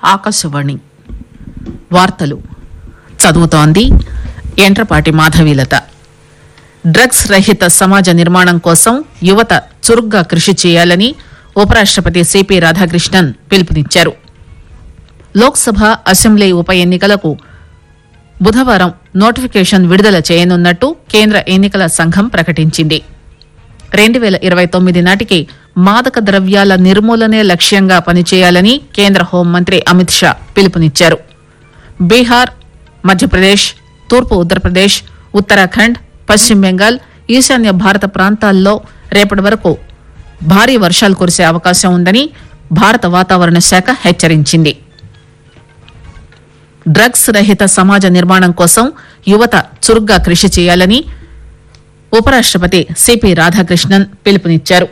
ఆకాశవాణి వార్తలు చదువుతోంది ఎంట్రపాటి మాధవీలత డ్రగ్స్ రహిత సమాజ నిర్మాణం కోసం యువత చురుగ్గా కృషి చేయాలని ఉపరాష్టపతి సిపి రాధాకృష్ణన్ పిలుపునిచ్చారు లోక్సభ అసెంబ్లీ ఉప ఎన్నికలకు బుధవారం నోటిఫికేషన్ విడుదల చేయనున్నట్టు కేంద్ర ఎన్నికల సంఘం ప్రకటించింది రెండు పేల ఇరవై తొమ్మిది నాటికి మాదక ద్రవ్యాల నిర్మూలనే లక్ష్యంగా పనిచేయాలని కేంద్ర హోంమంత్రి అమిత్ షా పిలుపునిచ్చారు బీహార్ మధ్యప్రదేశ్ తూర్పు ఉత్తరప్రదేశ్ ఉత్తరాఖండ్ పశ్చిమ బెంగాల్ ఈశాన్య భారత ప్రాంతాల్లో రేపటి వరకు భారీ వర్షాలు కురిసే అవకాశం ఉందని భారత వాతావరణ శాఖ హెచ్చరించింది డ్రగ్స్ రహిత సమాజ నిర్మాణం కోసం యువత చురుగ్గా కృషి చేయాలని ఉపరాష్టపతి సిపి రాధాకృష్ణన్ పిలుపునిచ్చారు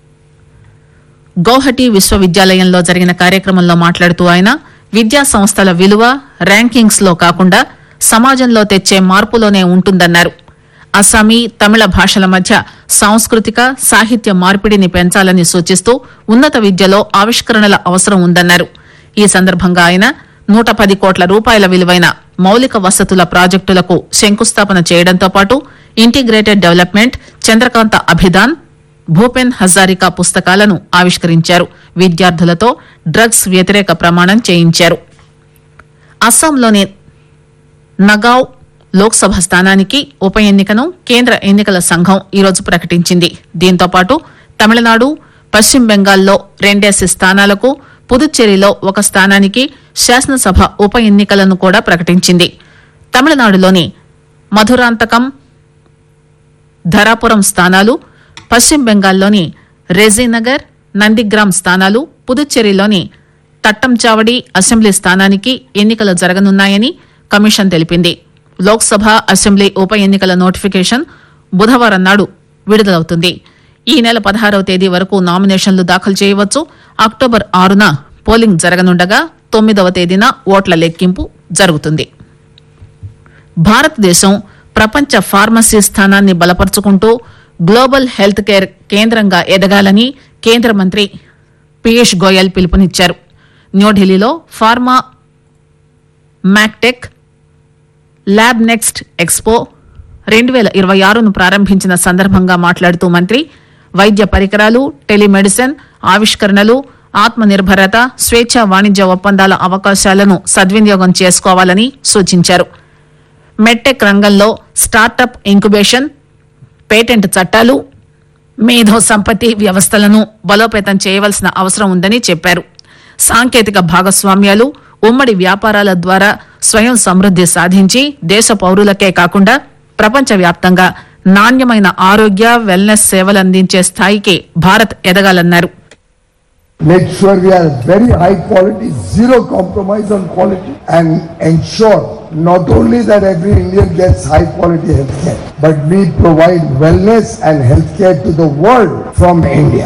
గౌహటి విశ్వవిద్యాలయంలో జరిగిన కార్యక్రమంలో మాట్లాడుతూ ఆయన విద్యా సంస్థల విలువ ర్యాంకింగ్స్ లో కాకుండా సమాజంలో తెచ్చే మార్పులోనే ఉంటుందన్నారు అస్సామీ తమిళ భాషల మధ్య సాంస్కృతిక సాహిత్య మార్పిడిని పెంచాలని సూచిస్తూ ఉన్నత విద్యలో ఆవిష్కరణల అవసరం ఉందన్నారు ఈ సందర్భంగా ఆయన నూట పది కోట్ల రూపాయల విలువైన మౌలిక వసతుల ప్రాజెక్టులకు శంకుస్థాపన చేయడంతో పాటు ఇంటిగ్రేటెడ్ డెవలప్మెంట్ చంద్రకాంత అభిదాన్ భూపెన్ హజారికా పుస్తకాలను ఆవిష్కరించారు విద్యార్థులతో డ్రగ్స్ వ్యతిరేక ప్రమాణం చేయించారు అస్సాంలోని నగావ్ లోక్సభ స్థానానికి ఉప ఎన్నికను కేంద్ర ఎన్నికల సంఘం ఈరోజు ప్రకటించింది దీంతో పాటు తమిళనాడు పశ్చిమ బెంగాల్లో రెండేసి స్థానాలకు పుదుచ్చేరిలో ఒక స్థానానికి శాసనసభ ఉప ఎన్నికలను కూడా ప్రకటించింది తమిళనాడులోని మధురాంతకం ధరాపురం స్థానాలు పశ్చిమ బెంగాల్లోని రెజీనగర్ నందిగ్రామ్ స్థానాలు పుదుచ్చేరిలోని తట్టంచావడి అసెంబ్లీ స్థానానికి ఎన్నికలు జరగనున్నాయని కమిషన్ తెలిపింది లోక్సభ అసెంబ్లీ ఉప ఎన్నికల నోటిఫికేషన్ బుధవారం నాడు విడుదలవుతుంది ఈ నెల పదహారవ తేదీ వరకు నామినేషన్లు దాఖలు చేయవచ్చు అక్టోబర్ ఆరున పోలింగ్ జరగనుండగా తొమ్మిదవ తేదీన ఓట్ల లెక్కింపు జరుగుతుంది భారతదేశం ప్రపంచ ఫార్మసీ స్థానాన్ని బలపరుచుకుంటూ గ్లోబల్ హెల్త్ కేర్ కేంద్రంగా ఎదగాలని కేంద్ర మంత్రి పీయూష్ గోయల్ పిలుపునిచ్చారు న్యూఢిల్లీలో pharma mactech lab next expo రెండు వేల ఇరవై ఆరును ప్రారంభించిన సందర్భంగా మాట్లాడుతూ మంత్రి వైద్య పరికరాలు టెలిమెడిసిన్ ఆవిష్కరణలు ఆత్మనిర్భరత స్వేచ్ఛ వాణిజ్య ఒప్పందాల అవకాశాలను సద్వినియోగం చేసుకోవాలని సూచించారు మెట్టెక్ రంగంలో స్టార్టప్ ఇంక్యుబేషన్ పేటెంట్ చట్టాలు మేధో సంపత్తి వ్యవస్థలను బలోపేతం చేయవలసిన అవసరం ఉందని చెప్పారు సాంకేతిక భాగస్వామ్యాలు ఉమ్మడి వ్యాపారాల ద్వారా స్వయం సమృద్ది సాధించి దేశ పౌరులకే కాకుండా ప్రపంచవ్యాప్తంగా నాణ్యమైన ఆరోగ్య వెల్నెస్ సేవలందించే స్థాయికి Bharat ఎదగాలన్నారు make sure we are very high quality, zero compromise on quality, and ensure not only that every Indian gets high quality healthcare, but we provide wellness and healthcare to the world from India.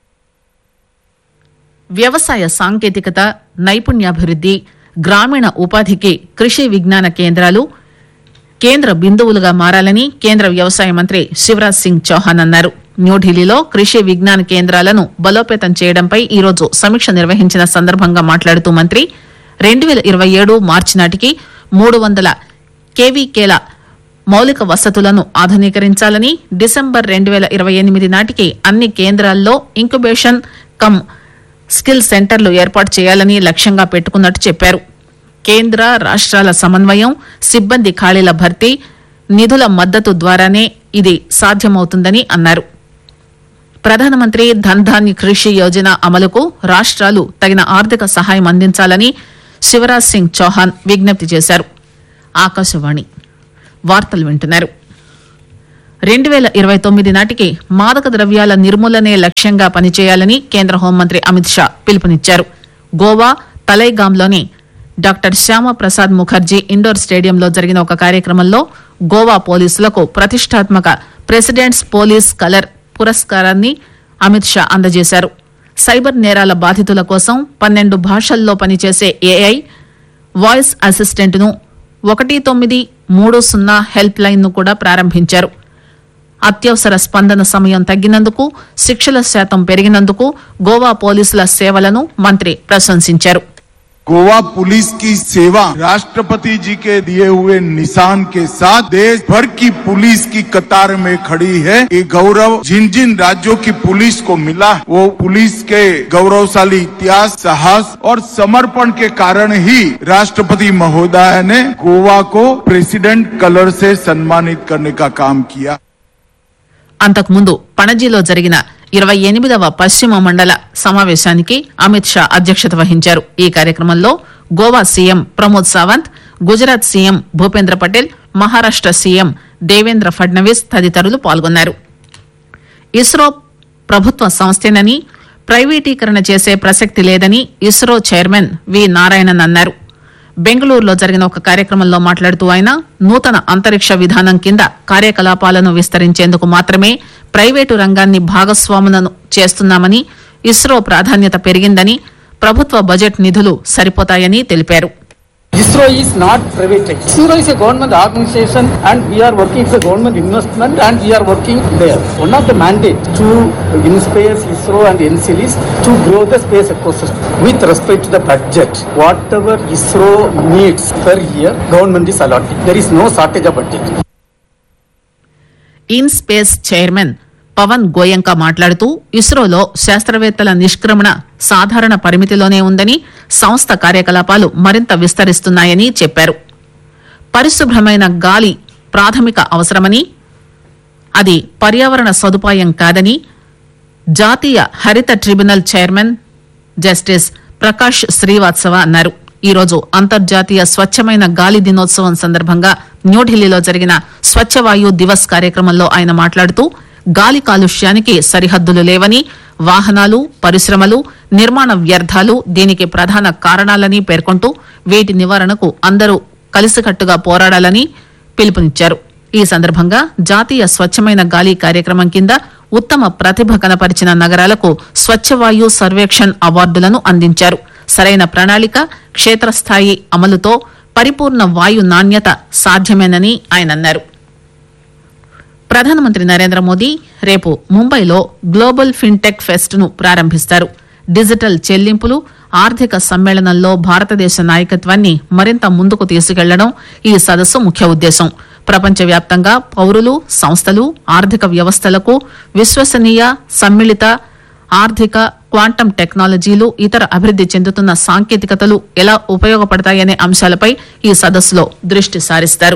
వ్యవసాయ సాంకేతికత నైపుణ్యాభివృద్ది గ్రామీణ ఉపాధికి కృషి విజ్ఞాన కేంద్రాలు కేంద్ర బిందువులుగా మారాలని కేంద్ర వ్యవసాయ మంత్రి శివరాజ్ సింగ్ చౌహాన్ అన్నారు న్యూఢిల్లీలో కృషి విజ్ఞాన కేంద్రాలను బలోపేతం చేయడంపై ఈరోజు సమీక్ష నిర్వహించిన సందర్భంగా మాట్లాడుతూ మంత్రి రెండు వేల ఇరవై ఏడు మార్చి నాటికి మూడు వందల కేవీకేల మౌలిక వసతులను ఆధునీకరించాలని డిసెంబర్ రెండు వేల ఇరవై ఎనిమిది నాటికి అన్ని కేంద్రాల్లో ఇంక్యుబేషన్ కమ్ స్కిల్ సెంటర్లు ఏర్పాటు చేయాలని లక్ష్యంగా పెట్టుకున్నట్టు చెప్పారు కేంద్ర రాష్ట్రాల సమన్వయం సిబ్బంది ఖాళీల భర్తీ నిధుల మద్దతు ద్వారానే ఇది సాధ్యమవుతుందని అన్నారు ప్రధానమంత్రి ధన్ ధాన్య కృషి యోజన అమలుకు రాష్ట్రాలు తగిన ఆర్థిక సహాయం అందించాలని శివరాజ్ సింగ్ చౌహాన్ విజ్ఞప్తి చేశారు ఆకాశవాణి వార్తలు వింటున్నారు రెండు వేల ఇరవై తొమ్మిది నాటికి మాదక ద్రవ్యాల నిర్మూలనే లక్ష్యంగా పనిచేయాలని కేంద్ర హోంమంత్రి అమిత్ షా పిలుపునిచ్చారు గోవా తలైగాంలోని డాక్టర్ శ్యామ ప్రసాద్ ముఖర్జీ ఇండోర్ స్టేడియంలో జరిగిన ఒక కార్యక్రమంలో గోవా పోలీసులకు ప్రతిష్టాత్మక ప్రెసిడెంట్స్ పోలీస్ కలర్ పురస్కారాన్ని అమిత్ షా అందజేశారు సైబర్ నేరాల బాధితుల కోసం పన్నెండు భాషల్లో పనిచేసే ఏఐ వాయిస్ అసిస్టెంట్ ను ఒకటి తొమ్మిది మూడు సున్నా హెల్ప్ లైన్ ను కూడా ప్రారంభించారు అత్యవసర స్పందన సమయం తగ్గినందుకు శిక్షల శాతం పెరిగినందుకు గోవా పోలీసుల సేవలను మంత్రి ప్రశంసించారు गोवा पुलिस की सेवा राष्ट्रपति जी के दिए हुए निशान के साथ देश भर की पुलिस की कतार में खड़ी है ये गौरव जिन जिन राज्यों की पुलिस को मिला वो पुलिस के गौरवशाली इतिहास साहस और समर्पण के कारण ही राष्ट्रपति महोदय ने गोवा को प्रेसिडेंट कलर से सम्मानित करने का काम किया అంతకుముందు పణజీలో జరిగిన ఇరవై ఎనిమిదవ పశ్చిమ మండల సమావేశానికి అమిత్ షా అధ్యక్షత వహించారు ఈ కార్యక్రమంలో Goa CM Pramod Sawant Gujarat CM Bhupendra Patel Maharashtra CM Devendra Fadnavis తదితరులు పాల్గొన్నారు ఇస్రో ప్రభుత్వ సంస్థేనని ప్రైవేటీకరణ చేసే ప్రసక్తి లేదని ఇస్రో చైర్మన్ వి నారాయణన్ అన్నారు బెంగళూరులో జరిగిన ఒక కార్యక్రమంలో మాట్లాడుతూ ఆయన నూతన అంతరిక్ష విధానం కింద కార్యకలాపాలను విస్తరించేందుకు మాత్రమే ప్రైవేటు రంగాన్ని భాగస్వాములను చేస్తున్నామని ఇస్రో ప్రాధాన్యత పెరిగిందని ప్రభుత్వ బడ్జెట్ నిధులు సరిపోతాయని తెలిపారు ISRO is not privatized. ISRO is a government organization and we are working for government investment and we are working there. One of the mandates to InSpace, ISRO and NCL is to grow the space ecosystem with respect to the budget. Whatever ISRO needs per year, government is allotting. There is no shortage of budget. In space chairman Pawan Goenka మాట్లాడుతూ ఇస్రోలో శాస్త్రవేత్తల నిష్క్రమణ సాధారణ పరిమితిలోనే ఉందని సంస్థ కార్యకలాపాలు మరింత విస్తరిస్తున్నాయని చెప్పారు పరిశుభ్రమైన గాలి ప్రాథమిక అవసరమని అది పర్యావరణ సదుపాయం కాదని జాతీయ హరిత tribunal chairman justice Prakash Srivastava అన్నారు ఈరోజు అంతర్జాతీయ స్వచ్ఛమైన గాలి దినోత్సవం సందర్భంగా న్యూఢిల్లీలో జరిగిన స్వచ్ఛ వాయు దివస్ కార్యక్రమంలో ఆయన మాట్లాడుతూ గాలి కాలుష్యానికి సరిహద్దులు లేవని వాహనాలు పరిశ్రమలు నిర్మాణ వ్యర్థాలు దీనికి ప్రధాన కారణాలని పేర్కొంటూ వీటి నివారణకు అందరూ కలిసికట్టుగా పోరాడాలని పిలుపునిచ్చారు ఈ సందర్భంగా జాతీయ స్వచ్ఛమైన గాలి కార్యక్రమం కింద ఉత్తమ ప్రతిభ కనపరిచిన నగరాలకు స్వచ్ఛవాయు సర్వేక్షణ్ అవార్డులను అందించారు సరైన ప్రణాళిక క్షేత్రస్థాయి అమలుతో పరిపూర్ణ వాయు నాణ్యత సాధ్యమేనని ఆయన అన్నారు ప్రధానమంత్రి నరేంద్ర మోదీ రేపు ముంబైలో గ్లోబల్ ఫిన్టెక్ ఫెస్ట్ ను ప్రారంభిస్తారు డిజిటల్ చెల్లింపులు ఆర్థిక సమ్మేళనంలో భారతదేశ నాయకత్వాన్ని మరింత ముందుకు తీసుకెళ్లడం ఈ సదస్సు ముఖ్య ఉద్దేశం ప్రపంచవ్యాప్తంగా పౌరులు సంస్థలు ఆర్థిక వ్యవస్థలకు విశ్వసనీయ సమ్మిళిత ఆర్థిక క్వాంటం టెక్నాలజీలు ఇతర అభివృద్ది చెందుతున్న సాంకేతికతలు ఎలా ఉపయోగపడతాయనే అంశాలపై ఈ సదస్సులో దృష్టి సారిస్తారు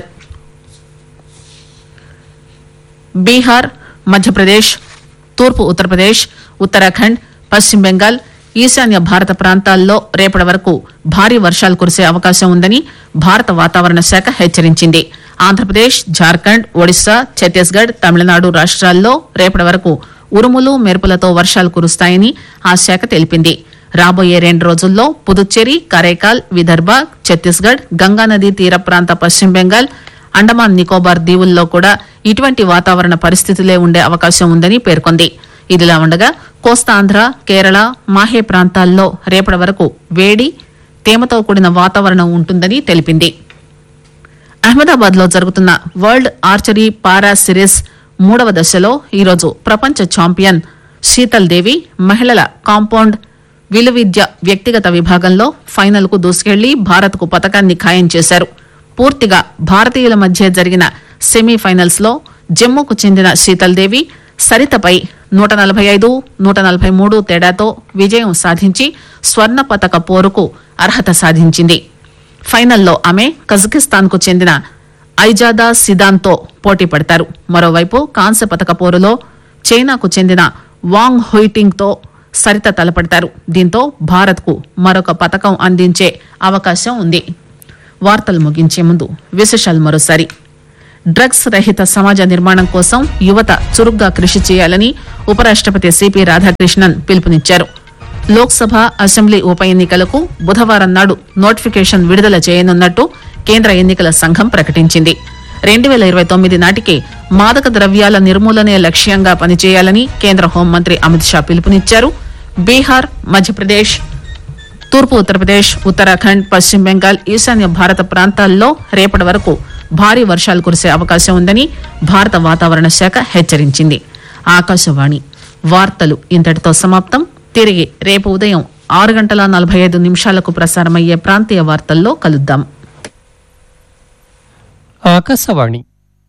బీహార్ మధ్యప్రదేశ్ తూర్పు ఉత్తరప్రదేశ్ ఉత్తరాఖండ్ పశ్చిమ బెంగాల్ ఈశాన్య భారత ప్రాంతాల్లో రేపటి వరకు భారీ వర్షాలు కురిసే అవకాశం ఉందని భారత వాతావరణ శాఖ హెచ్చరించింది ఆంధ్రప్రదేశ్ జార్ఖండ్ ఒడిశా ఛత్తీస్గఢ్ తమిళనాడు రాష్ట్రాల్లో రేపటి వరకు ఉరుములు మెరుపులతో వర్షాలు కురుస్తాయని ఆ శాఖ తెలిపింది రాబోయే రెండు రోజుల్లో పుదుచ్చేరి కరైకాల్ విదర్భ ఛత్తీస్గఢ్ గంగానదీ తీర ప్రాంత పశ్చిమ బెంగాల్ అండమాన్ నికోబార్ దీవుల్లో కూడా ఇటువంటి వాతావరణ పరిస్థితులే ఉండే అవకాశం ఉందని పేర్కొంది ఇదిలా ఉండగా కోస్తాంధ్ర కేరళ మాహే ప్రాంతాల్లో రేపటి వరకు వేడి తేమతో కూడిన వాతావరణం ఉంటుందని తెలిపింది అహ్మదాబాద్ లో జరుగుతున్న వరల్డ్ ఆర్చరీ పారా సిరీస్ మూడవ దశలో ఈరోజు ప్రపంచ ఛాంపియన్ శీతల్ దేవి మహిళల కాంపౌండ్ విలువిద్య వ్యక్తిగత విభాగంలో ఫైనల్ కు దూసుకెళ్లి భారత్ కు పతకాన్ని ఖాయం చేశారు పూర్తిగా భారతీయుల మధ్య జరిగిన సెమీఫైనల్స్ లో జమ్మూకు చెందిన శీతల్ దేవి సరితపై నూట నలభై ఐదు నూట నలభై మూడు తేడాతో విజయం సాధించి స్వర్ణ పతక పోరుకు అర్హత సాధించింది ఫైనల్లో ఆమె కజకిస్తాన్ కు చెందిన ఐజాదా సిదాన్తో పోటీ పడతారు మరోవైపు కాంస్య పతక పోరులో చైనాకు చెందిన వాంగ్ హుయిటింగ్ తో సరిత తలపడతారు దీంతో భారత్ కు మరొక పతకం అందించే అవకాశం ఉంది వార్తలు ముగించే ముందు విశేషాలు మరోసారి డ్రగ్స్ రహిత సమాజ నిర్మాణం కోసం యువత చురుగ్గా కృషి చేయాలని ఉపరాష్టపతి సిపి రాధాకృష్ణన్ పిలుపునిచ్చారు లోక్సభ అసెంబ్లీ ఉప ఎన్నికలకు బుధవారం నాడు నోటిఫికేషన్ విడుదల చేయనున్నట్టు కేంద్ర ఎన్నికల సంఘం ప్రకటించింది రెండు వేల ఇరవై తొమ్మిది నాటికి మాదక ద్రవ్యాల నిర్మూలనే లక్ష్యంగా పనిచేయాలని కేంద్ర హోంమంత్రి అమిత్ షా పిలుపునిచ్చారు బీహార్ మధ్యప్రదేశ్ తూర్పు ఉత్తరప్రదేశ్ ఉత్తరాఖండ్ పశ్చిమ బెంగాల్ ఈశాన్య భారత ప్రాంతాల్లో రేపటి వరకు భారీ వర్షాలు కురిసే అవకాశం ఉందని భారత వాతావరణ శాఖ హెచ్చరించింది ఆకాశవాణి వార్తలు ఇంతటితో సమాప్తం తిరిగి రేపు ఉదయం ఆరు గంటల నలభై ఐదు నిమిషాలకు ప్రసారమయ్యే ప్రాంతీయ వార్తల్లో కలుద్దాం ఆకాశవాణి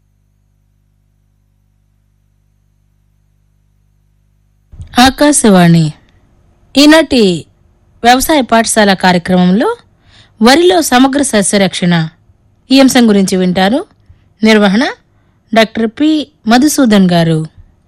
ఆకాశవాణి ఈనాటి వ్యవసాయ పాఠశాల కార్యక్రమంలో వరిలో సమగ్ర సస్యరక్షణ ఈ అంశం గురించి వింటారు నిర్వహణ డాక్టర్ పి మధుసూదన్ గారు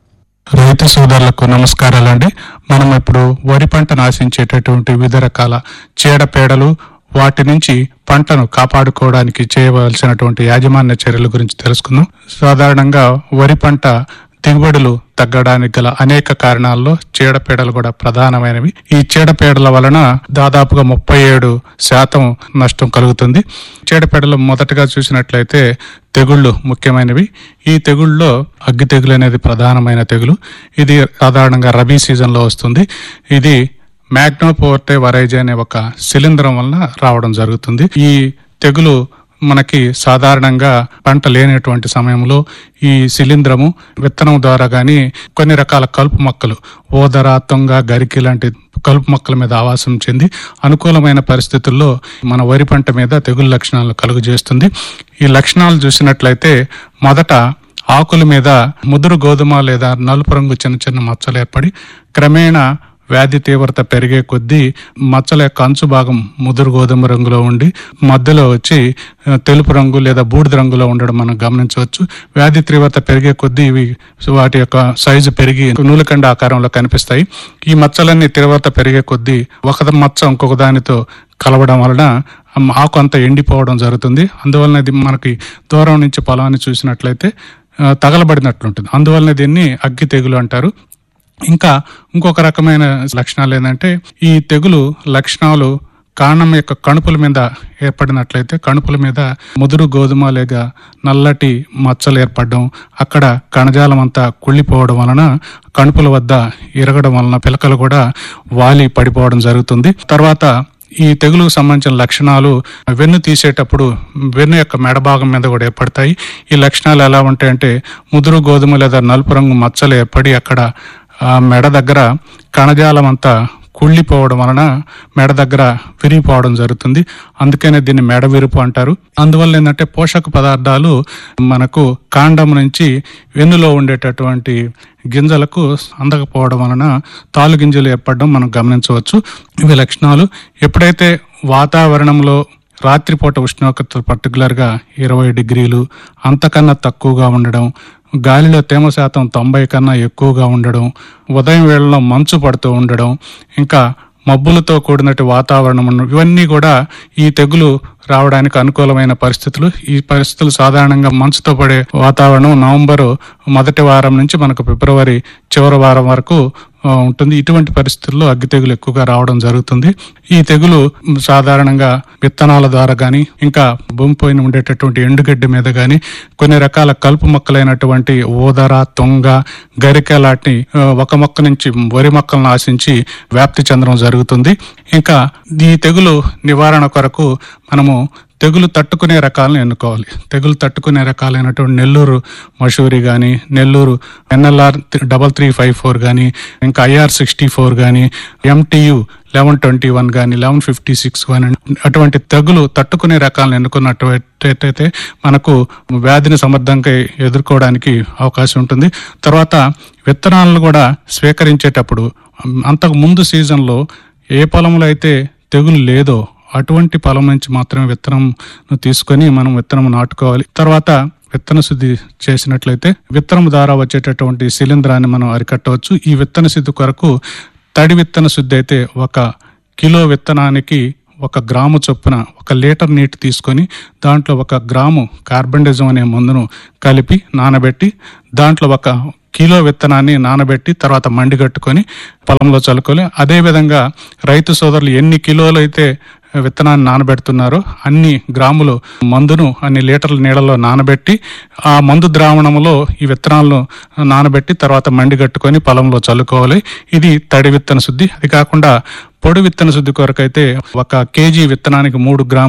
రైతు సోదరులకు నమస్కారాలండి మనం ఇప్పుడు వరి పంటను ఆశించేటటువంటి వివిధ రకాల చీడపీడలు వాటి నుంచి పంటను కాపాడుకోవడానికి చేయవలసినటువంటి యాజమాన్య చర్యల గురించి తెలుసుకుందాం సాధారణంగా వరి పంట దిగుబడులు తగ్గడానికి గల అనేక కారణాల్లో చీడపీడలు కూడా ప్రధానమైనవి ఈ చీడపీడల వలన దాదాపుగా ముప్పై ఏడు శాతం నష్టం కలుగుతుంది చీడపీడలు మొదటగా చూసినట్లయితే తెగుళ్ళు ముఖ్యమైనవి ఈ తెగుళ్ళలో అగ్గి తెగులు అనేది ప్రధానమైన తెగులు ఇది సాధారణంగా రబీ సీజన్ లో వస్తుంది ఇది మ్యాగ్నోపోర్టే వరైజ్ అనే ఒక శిలీంధ్రం వలన రావడం జరుగుతుంది ఈ తెగులు మనకి సాధారణంగా పంట లేనటువంటి సమయంలో ఈ శిలీంధ్రము విత్తనం ద్వారా గాని కొన్ని రకాల కలుపు మొక్కలు ఓదర తొంగ గరికి లాంటి కలుపు మొక్కల మీద ఆవాసం చెంది అనుకూలమైన పరిస్థితుల్లో మన వరి పంట మీద తెగులు లక్షణాలను కలుగజేస్తుంది ఈ లక్షణాలు చూసినట్లయితే మొదట ఆకుల మీద ముదురు గోధుమ లేదా నలుపు రంగు చిన్న చిన్న మచ్చలు ఏర్పడి క్రమేణా వ్యాధి తీవ్రత పెరిగే కొద్దీ మచ్చల యొక్క అంచు భాగం ముదురు గోధుమ రంగులో ఉండి మధ్యలో వచ్చి ఆ, తెలుపు రంగు లేదా బూడిద రంగులో ఉండడం మనం గమనించవచ్చు వ్యాధి తీవ్రత పెరిగే కొద్దీ ఇవి వాటి యొక్క సైజు పెరిగి నూలుకండ ఆకారంలో కనిపిస్తాయి ఈ మచ్చలన్నీ తీవ్రత పెరిగే కొద్దీ ఒక మచ్చ ఇంకొక దానితో కలవడం వలన ఆ ఆకు అంతా ఎండిపోవడం జరుగుతుంది అందువలన ఇది మనకి దూరం నుంచి పొలాన్ని చూసినట్లయితే ఆ, తగలబడినట్లుంటుంది అందువలన దీన్ని అగ్గి తెగులు అంటారు ఇంకా ఇంకొక రకమైన లక్షణాలు ఏంటంటే ఈ తెగులు లక్షణాలు కాండం యొక్క కణుపుల మీద ఏర్పడినట్లయితే కణుపుల మీద ముదురు గోధుమ లేక నల్లటి మచ్చలు ఏర్పడడం అక్కడ కణజాలం అంతా కుళ్ళిపోవడం వలన కణుపుల వద్ద ఇరగడం వలన పిలకలు కూడా వాలి పడిపోవడం జరుగుతుంది తర్వాత ఈ తెగులుకు సంబంధించిన లక్షణాలు వెన్ను తీసేటప్పుడు వెన్ను యొక్క మెడ భాగం మీద కూడా ఏర్పడతాయి ఈ లక్షణాలు ఎలా ఉంటాయంటే ముదురు గోధుమ లేదా నలుపు రంగు మచ్చలు ఏర్పడి అక్కడ ఆ మెడ దగ్గర కణజాలం అంతా కుళ్ళిపోవడం వలన మెడ దగ్గర విరిగిపోవడం జరుగుతుంది అందుకనే దీన్ని మెడ విరుపు అంటారు అందువల్ల ఏంటంటే పోషక పదార్థాలు మనకు కాండం నుంచి వెన్నులో ఉండేటటువంటి గింజలకు అందకపోవడం వలన తాలు గింజలు ఏర్పడడం మనం గమనించవచ్చు ఇవి లక్షణాలు ఎప్పుడైతే వాతావరణంలో రాత్రిపూట ఉష్ణోగ్రత పర్టికులర్ గా ఇరవై డిగ్రీలు అంతకన్నా తక్కువగా ఉండడం గాలిలో తేమ శాతం తొంభై కన్నా ఎక్కువగా ఉండడం ఉదయం వేళలో మంచు పడుతూ ఉండడం ఇంకా మబ్బులతో కూడినట్టు వాతావరణం ఉండడం ఇవన్నీ కూడా ఈ తెగులు రావడానికి అనుకూలమైన పరిస్థితులు ఈ పరిస్థితులు సాధారణంగా మంచుతో పడే వాతావరణం నవంబర్ మొదటి వారం నుంచి మనకు ఫిబ్రవరి చివరి వారం వరకు ఆ, ఉంటుంది ఇటువంటి పరిస్థితుల్లో అగ్గి తెగులు ఎక్కువగా రావడం జరుగుతుంది ఈ తెగులు సాధారణంగా విత్తనాల ద్వారా గాని ఇంకా భూమి పైన ఉండేటటువంటి ఎండుగడ్డి మీద గాని కొన్ని రకాల కలుపు మొక్కలైనటువంటి ఓదర తొంగ గరిక లాంటి ఆ, ఒక మొక్క నుంచి వరి మొక్కలను ఆశించి వ్యాప్తి చెందడం జరుగుతుంది ఇంకా ఈ తెగులు నివారణ కొరకు మనము తెగులు తట్టుకునే రకాలను ఎన్నుకోవాలి తెగులు తట్టుకునే రకాలైనటువంటి నెల్లూరు మషూరి కానీ Nellore NLR double three five four కానీ ఇంకా ఐఆర్ సిక్స్టీ ఫోర్ కానీ ఎంటియు లెవెన్ ట్వంటీ వన్ కానీ లెవెన్ ఫిఫ్టీ సిక్స్ కానీ అటువంటి తెగులు తట్టుకునే రకాలను ఎన్నుకున్నట్టయితే మనకు వ్యాధిని సమర్థంగా ఎదుర్కోవడానికి అవకాశం ఉంటుంది తర్వాత విత్తనాలను కూడా స్వీకరించేటప్పుడు అంతకు ముందు సీజన్లో ఏ పొలంలో అయితే తెగులు లేదో అటువంటి పొలం నుంచి మాత్రమే విత్తనం తీసుకొని మనం విత్తనం నాటుకోవాలి తర్వాత విత్తన శుద్ధి చేసినట్లయితే విత్తనం ద్వారా వచ్చేటటువంటి శిలీంధ్రాన్ని మనం అరికట్టవచ్చు ఈ విత్తన శుద్ధి కొరకు తడి విత్తన శుద్ధి అయితే ఒక కిలో విత్తనానికి ఒక గ్రాము చొప్పున ఒక లీటర్ నీటి తీసుకొని దాంట్లో ఒక గ్రాము కార్బండిజం అనే మందును కలిపి నానబెట్టి దాంట్లో ఒక కిలో విత్తనాన్ని నానబెట్టి తర్వాత మండిగట్టుకొని పొలంలో చల్లుకోవాలి అదే విధంగా రైతు సోదరులు ఎన్ని కిలోలు అయితే విత్తనాన్ని నానబెడుతున్నారో అన్ని గ్రాములు మందును అన్ని లీటర్ల నీళ్ళలో నానబెట్టి ఆ మందు ద్రావణంలో ఈ విత్తనాలను నానబెట్టి తర్వాత మండిగట్టుకొని పొలంలో చల్లుకోవాలి ఇది తడి విత్తన శుద్ధి అది కాకుండా పొడి విత్తన శుద్ధి కొరకైతే ఒక కేజీ విత్తనానికి మూడు గ్రాములు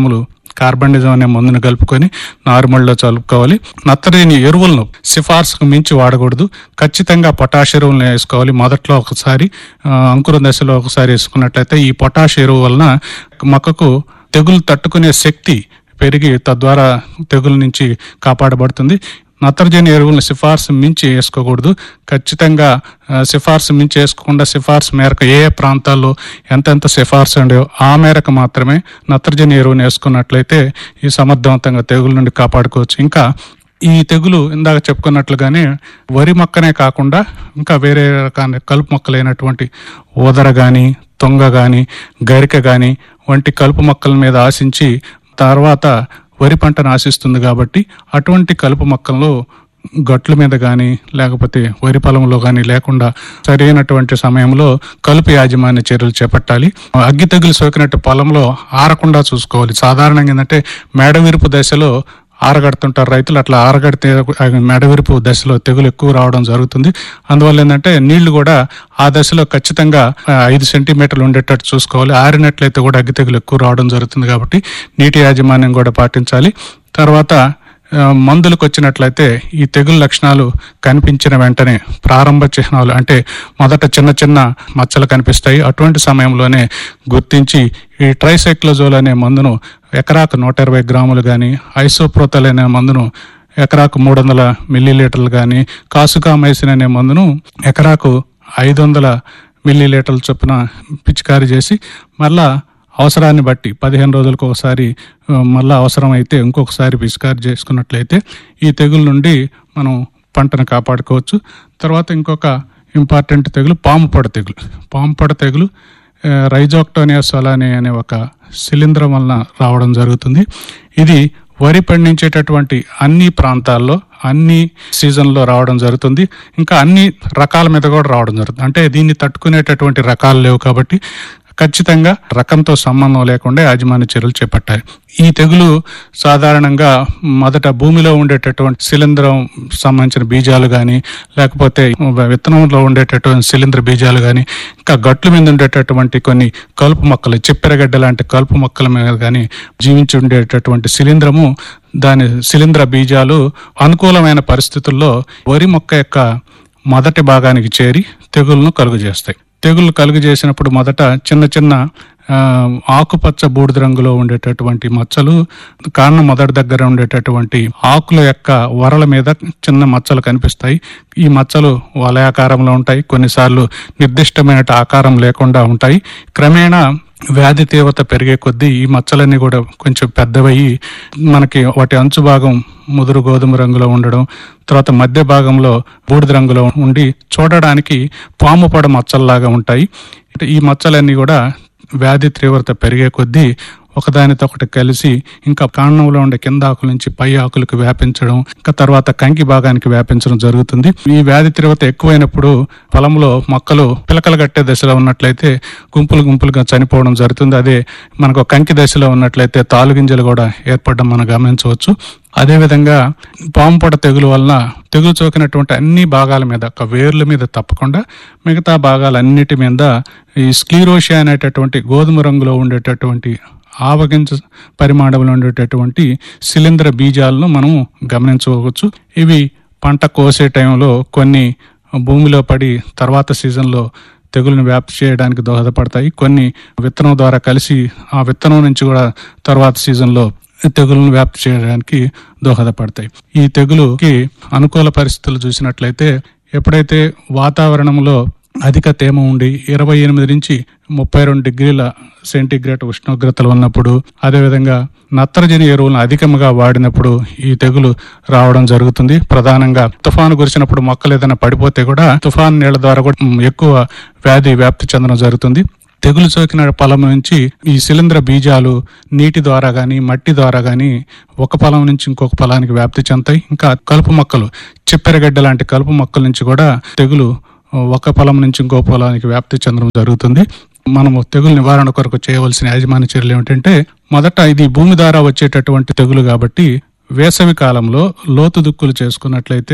కార్బనిజం అనే మందును కలుపుకొని నారుమడిలో చల్లుకోవాలి నత్రజని ఎరువులను సిఫార్సుకు మించి వాడకూడదు ఖచ్చితంగా పొటాష్ ఎరువులను వేసుకోవాలి మొదట్లో ఒకసారి ఆ, అంకురం దశలో ఒకసారి వేసుకున్నట్లయితే ఈ పొటాష్ ఎరువు వలన మొక్కకు తెగులు తట్టుకునే శక్తి పెరిగి తద్వారా తెగుల నుంచి కాపాడబడుతుంది నత్రజని ఎరువులను సిఫార్సు మించి వేసుకోకూడదు ఖచ్చితంగా ఆ, సిఫార్సు మించి వేసుకోకుండా సిఫార్సు మేరకు ఏ ఏ ప్రాంతాల్లో ఎంతెంత సిఫార్సు ఉండేవో ఆ మేరకు మాత్రమే నత్రజని ఎరువును వేసుకున్నట్లయితే ఈ సమర్థవంతంగా తెగుల నుండి కాపాడుకోవచ్చు ఇంకా ఈ తెగులు ఇందాక చెప్పుకున్నట్లుగానే వరి మొక్కనే కాకుండా ఇంకా వేరే రకాల కలుపు మొక్కలైనటువంటి ఊదర గాని తొంగ గాని గరిక గాని వంటి కలుపు మొక్కల మీద ఆశించి తర్వాత వరి పంటను ఆశిస్తుంది కాబట్టి అటువంటి కలుపు మొక్కల్లో గట్ల మీద కానీ లేకపోతే వరి పొలంలో కానీ లేకుండా సరైనటువంటి సమయంలో కలుపు యాజమాన్య చర్యలు చేపట్టాలి అగ్గి తెగులు సోకినట్టు పొలంలో ఆరకుండా చూసుకోవాలి సాధారణంగా ఏంటంటే మేడవిరుపు దశలో ఆరగడుతుంటారు రైతులు అట్లా ఆరగడితే ఆ మెడవిరుపు దశలో తెగులు ఎక్కువ రావడం జరుగుతుంది అందువల్ల ఏంటంటే నీళ్లు కూడా ఆ దశలో ఖచ్చితంగా ఆ, ఐదు సెంటీమీటర్లు ఉండేటట్టు చూసుకోవాలి ఆరినట్లయితే కూడా అగ్గి తెగులు ఎక్కువ రావడం జరుగుతుంది కాబట్టి నీటి యాజమాన్యం కూడా పాటించాలి తర్వాత ఆ, మందులకు వచ్చినట్లయితే ఈ తెగులు లక్షణాలు కనిపించిన వెంటనే ప్రారంభ చిహ్నాలు అంటే మొదట చిన్న చిన్న మచ్చలు కనిపిస్తాయి అటువంటి సమయంలోనే గుర్తించి ఈ ట్రైసైక్లోజోల్ అనే మందును ఎకరాకు నూట ఇరవై గ్రాములు కానీ ఐసోప్రోతల్ అనే మందును ఎకరాకు మూడు వందల మిల్లీలీటర్లు కానీ కాసుకామైసిన్ అనే మందును ఎకరాకు ఐదు వందల మిల్లీలీటర్ల చొప్పున పిచికారీ చేసి మళ్ళా అవసరాన్ని బట్టి పదిహేను రోజులకు ఒకసారి ఆ, మళ్ళా అవసరం అయితే ఇంకొకసారి పిచికారీ చేసుకున్నట్లయితే ఈ తెగుల నుండి మనం పంటను కాపాడుకోవచ్చు తర్వాత ఇంకొక ఇంపార్టెంట్ తెగులు పాము పొడ తెగులు పాము పొడ తెగులు ఆ, రైజోక్టోనియా సొలాని అనే ఒక శిలీంధ్రం వలన రావడం జరుగుతుంది ఇది వరి పండించేటటువంటి అన్ని ప్రాంతాల్లో అన్ని సీజన్లో రావడం జరుగుతుంది ఇంకా అన్ని రకాల మీద కూడా రావడం జరుగుతుంది అంటే దీన్ని తట్టుకునేటటువంటి రకాలు లేవు కాబట్టి ఖచ్చితంగా రకంతో సంబంధం లేకుండా యాజమాన్య చర్యలు చేపట్టాలి ఈ తెగులు సాధారణంగా మొదట భూమిలో ఉండేటటువంటి శిలీంధ్రం సంబంధించిన బీజాలు కానీ లేకపోతే విత్తనంలో ఉండేటటువంటి శిలీంధ్ర బీజాలు కానీ ఇంకా గట్ల మీద ఉండేటటువంటి కొన్ని కలుపు మొక్కలు చిప్పెరగడ్డ లాంటి కలుపు మొక్కల మీద కానీ జీవించి ఉండేటటువంటి శిలీంధ్రము దాని శిలీంధ్ర బీజాలు అనుకూలమైన పరిస్థితుల్లో వరి మొక్క యొక్క మొదటి భాగానికి చేరి తెగులను కలుగు చేస్తాయి తెగులు కలుగు చేసినప్పుడు మొదట చిన్న చిన్న ఆ, ఆకుపచ్చ బూడిద రంగులో ఉండేటటువంటి మచ్చలు కారణం మొదటి దగ్గర ఉండేటటువంటి ఆకుల యొక్క వరల మీద చిన్న మచ్చలు కనిపిస్తాయి ఈ మచ్చలు వలయాకారంలో ఉంటాయి కొన్నిసార్లు నిర్దిష్టమైన ఆకారం లేకుండా ఉంటాయి క్రమేణా వ్యాధి తీవ్రత పెరిగే కొద్దీ ఈ మచ్చలన్నీ కూడా కొంచెం పెద్దవయ్యి మనకి వాటి అంచు భాగం ముదురు గోధుమ రంగులో ఉండడం తర్వాత మధ్య భాగంలో బూడిద రంగులో ఉండి చూడడానికి పాము పొడ మచ్చల్లాగా ఉంటాయి అంటే ఈ మచ్చలన్నీ కూడా వ్యాధి తీవ్రత పెరిగే కొద్దీ ఒకదానితో ఒకటి కలిసి ఇంకా కాండంలో ఉండే కింద ఆకుల నుంచి పై ఆకులకు వ్యాపించడం ఇంకా తర్వాత కంకి భాగానికి వ్యాపించడం జరుగుతుంది ఈ వ్యాధి తీవ్రత ఎక్కువైనప్పుడు పొలంలో మొక్కలు పిలకలు కట్టే దశలో ఉన్నట్లయితే గుంపులు గుంపులుగా చనిపోవడం జరుగుతుంది అదే మనకు కంకి దశలో ఉన్నట్లయితే తాలుగింజలు కూడా ఏర్పడడం మనం గమనించవచ్చు అదేవిధంగా పాంపొడ తెగులు వలన తెగులు సోకినటువంటి అన్ని భాగాల మీద ఒక వేర్ల మీద తప్పకుండా మిగతా భాగాలన్నిటి మీద ఈ స్క్లీరోషియా అనేటటువంటి గోధుమ రంగులో ఉండేటటువంటి ఆవగింజ పరిమాణంలో ఉండేటటువంటి శిలీంధ్ర బీజాలను మనం గమనించుకోవచ్చు ఇవి పంట కోసే టైంలో కొన్ని భూమిలో పడి తర్వాత సీజన్లో తెగులను వ్యాప్తి చేయడానికి దోహదపడతాయి కొన్ని విత్తనం ద్వారా కలిసి ఆ విత్తనం నుంచి కూడా తర్వాత సీజన్లో తెగులను వ్యాప్తి చేయడానికి దోహదపడతాయి ఈ తెగులుకి అనుకూల పరిస్థితులు చూసినట్లయితే ఎప్పుడైతే వాతావరణంలో అధిక తేమ ఉండి ఇరవై ఎనిమిది నుంచి ముప్పై రెండు డిగ్రీల సెంటీగ్రేడ్ ఉష్ణోగ్రతలు ఉన్నప్పుడు అదేవిధంగా నత్రజని ఎరువులను అధికంగా వాడినప్పుడు ఈ తెగులు రావడం జరుగుతుంది ప్రధానంగా తుఫాను కురిసినప్పుడు మొక్కలు ఏదైనా పడిపోతే కూడా తుఫాను నీళ్ల ద్వారా కూడా మ్, ఎక్కువ వ్యాధి వ్యాప్తి చెందడం జరుగుతుంది తెగులు సోకిన పొలం నుంచి ఈ శిలీంధ్ర బీజాలు నీటి ద్వారా గాని మట్టి ద్వారా గాని ఒక పొలం నుంచి ఇంకొక పొలానికి వ్యాప్తి చెందుతాయి ఇంకా కలుపు మొక్కలు చిప్పెరగడ్డ లాంటి కలుపు మొక్కల నుంచి కూడా తెగులు ఒక పొలం నుంచి ఇంకో పొలానికి వ్యాప్తి చెందడం జరుగుతుంది మనము తెగులు నివారణ కొరకు చేయవలసిన యాజమాన్య చర్యలు ఏమిటంటే మొదట ఇది భూమి ద్వారా వచ్చేటటువంటి తెగులు కాబట్టి వేసవి కాలంలో లోతు దుక్కులు చేసుకున్నట్లయితే